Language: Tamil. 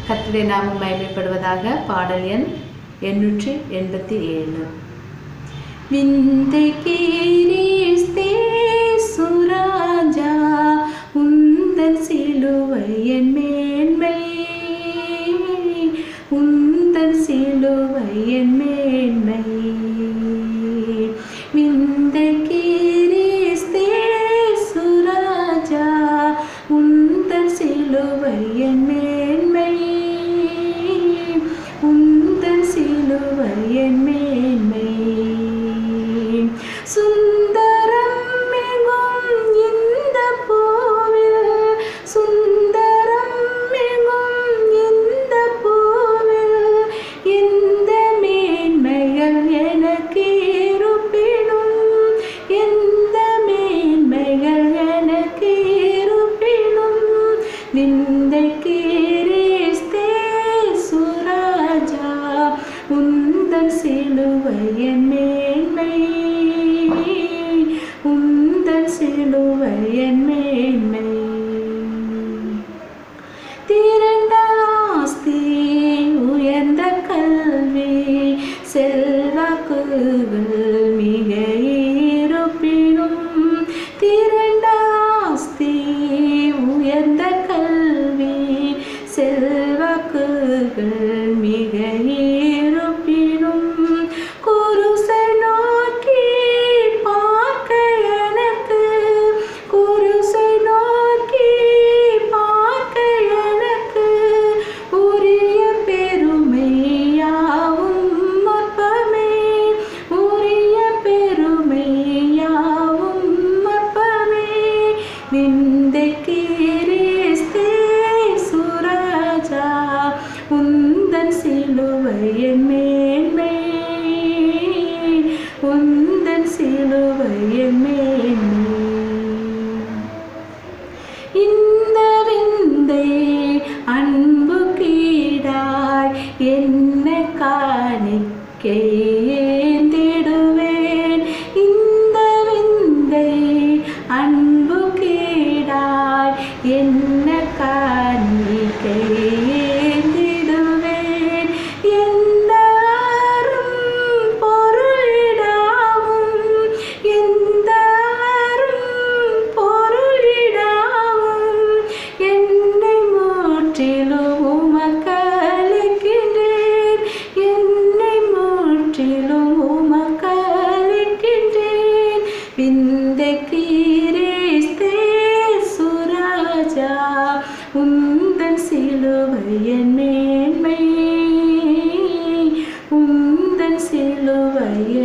கர்த்தருடைய நாமம் மகிமைப்படுவதாக பாடல் எண் எண்ணூற்றி எண்பத்தி ஏழு விந்தை கீரிஸ்தே சுராஜா உந்தன் சிலுவை என் மேன்மை உந்தன் சிலுவை என் மேன்மை விந்தை கீரிஸ்தே சுராஜா உந்தன் சிலுவை என் மேன்மை உந்தன் சிலுவை என் மேன்மை சுந்தரம் மிகும் இந்த பூவில் சுந்தரம் மிகும் இந்த பூவில் எந்த மேன்மைகள் எனக்கு இருப்பினும் எந்த மேன்மைகள் எனக்கு இருப்பினும் நிந்தை கீரிஸ்தே சுராஜா உந்தன் சிலுவை என் மேன்மை உந்தன் சிலுவை என் மேன்மை திரண்ட ஆஸ்தி உயர்ந்த கல்வி செல்வாக்குகள் மிக இருப்பினும் திரண்ட ஆஸ்தி உயர்ந்த கல்வி செல்வாக்குகள் மிக இருப்பினும் குருசை நோக்கி பார்க்க எனக்கு குருசை நோக்கி பார்க்க எனக்கு உரிய பெருமையாவும் மற்பமே உரிய பெருமையாவும் மற்பமே விந்தை கீரிஸ்தே சுராஜா உந்தன் சிலுவை என் மேன்மை உந்தன் சிலுவை என் மேன்மை இந்த விந்தை அன்பு கீடாய் என்ன காணிக்கை ஏந்திடுவேன் இந்த விந்தை அன்பு கீடாய் என்ன காணிக்கை ஏந்திடுவேன் எந்த அரும் பொருளிடாவும் எந்த அரும் பொருளிடாவும் என்னை முற்றிலும் உமக்களிக்கின்றேன் என்னை முற்றிலும் உமக்களிக்கின்றேன் விந்தை கீரிஸ்தே சுராஜா உந்தன் சிலுவை என் மேன்மை உந்தன் சிலுவை